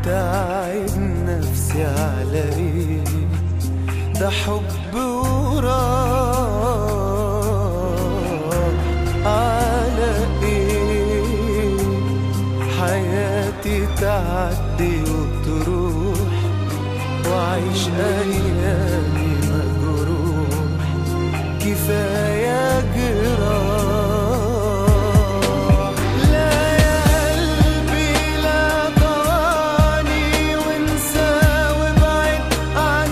وتعب نفسي على ايه ده حب وراح على ايه حياتي تعدي وتروح وعيش ايامي مجروح كفايه جراح لا يا قلبي لا طواني وانسى وابعد عن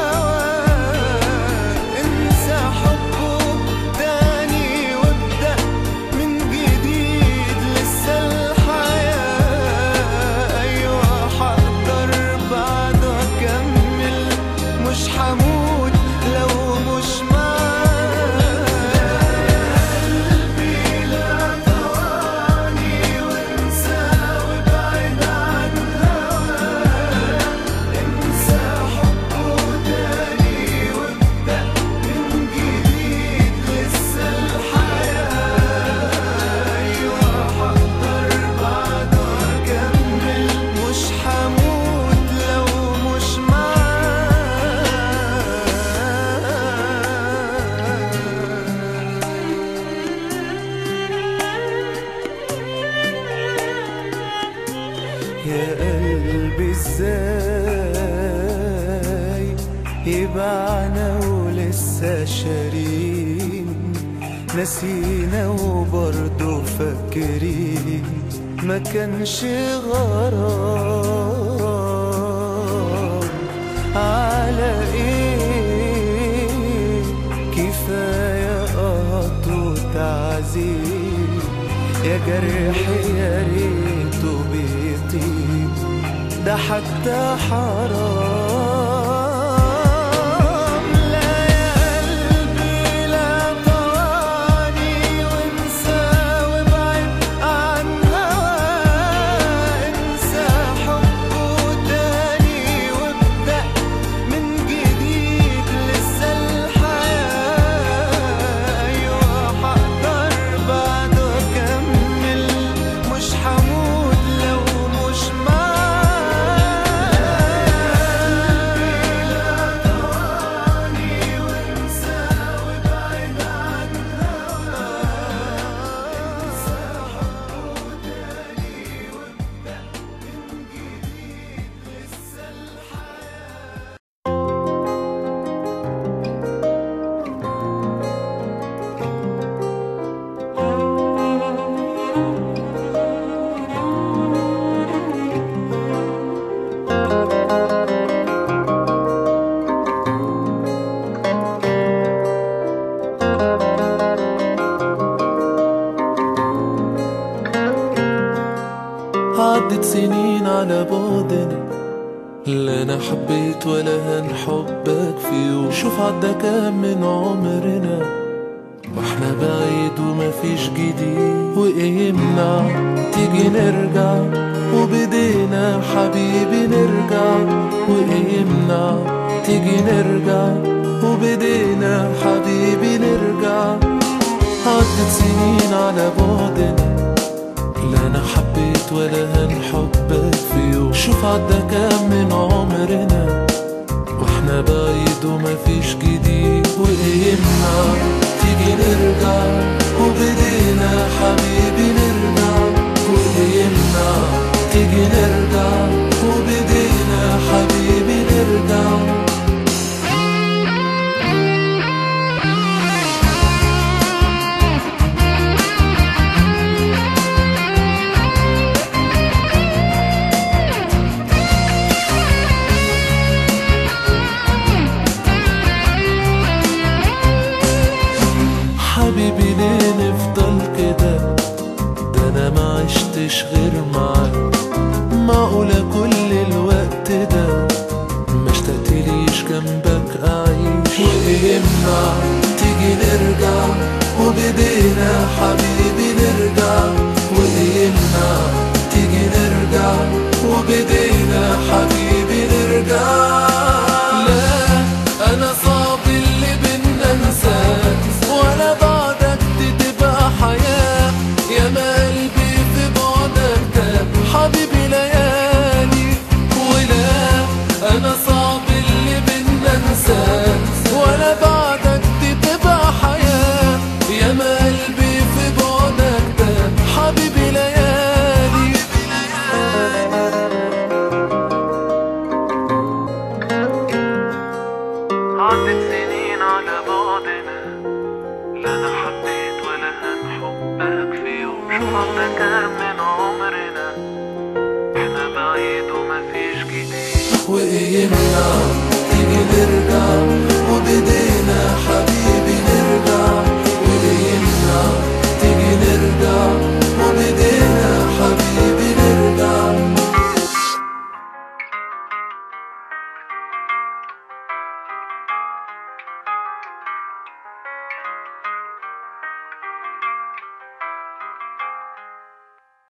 هواك انسى حبه تاني وابدأ من جديد لسه الحياة أيوة حقدر بعده أكمل مش حموت لو مش معاك قلبي لا طواني وانسى وابعد عن هواك انسى حبه تاني وابدأ من جديد لسه الحياة أيوة حقدر بعده أكمل مش حموت لو مش معاك يا قلبي ازاي يبعنا ولسه شارين نسينا وبرضه فاكرين ما كانش غرام على ايه كفايه قط وتعذيب يا جرح يا ريته بيطيب ده حتى حرام لا يا قلبي لا طواني وانسى وابعد عن هواك انسى حبه تاني وابدأ من جديد لسه الحياة أيوة حقدر بعده أكمل مش حموت لو مش عدت سنين على بعدنا لا انا حبيت ولا هنحبك في يوم شوف عدى كام من عمرنا واحنا بعيد ومفيش جديد وايه يمنع تيجي نرجع وبدينا حبيبي نرجع وايه يمنع تيجي نرجع وبدينا حبيبي نرجع عدت سنين على بعدنا لا انا حبيت ولا هنحبك في يوم شوف عدى كام من عمرنا واحنا بعيد ومفيش جديد وايه يمنع تيجي نرجع وبدينا حبيبي نرجع وايه يمنع تيجي نرجع وبدينا حبيبي نرجع حبيبي ليه نفضل كده ده انا ما عشتش غير معاك معقولة كل الوقت ده ما اشتقتليش جنبك اعيش وايه يمنع تيجي نرجع وبدينا حبيبي نرجع وايه يمنع تيجي نرجع وبدينا حبيبي نرجع لا انا صعب اللي بينا انساك ولا بعدك دي تبقى حياة يا ما قلبي في بعدك تاب حبيبي ليالي وايه يمنع تيجي نرجع وبدي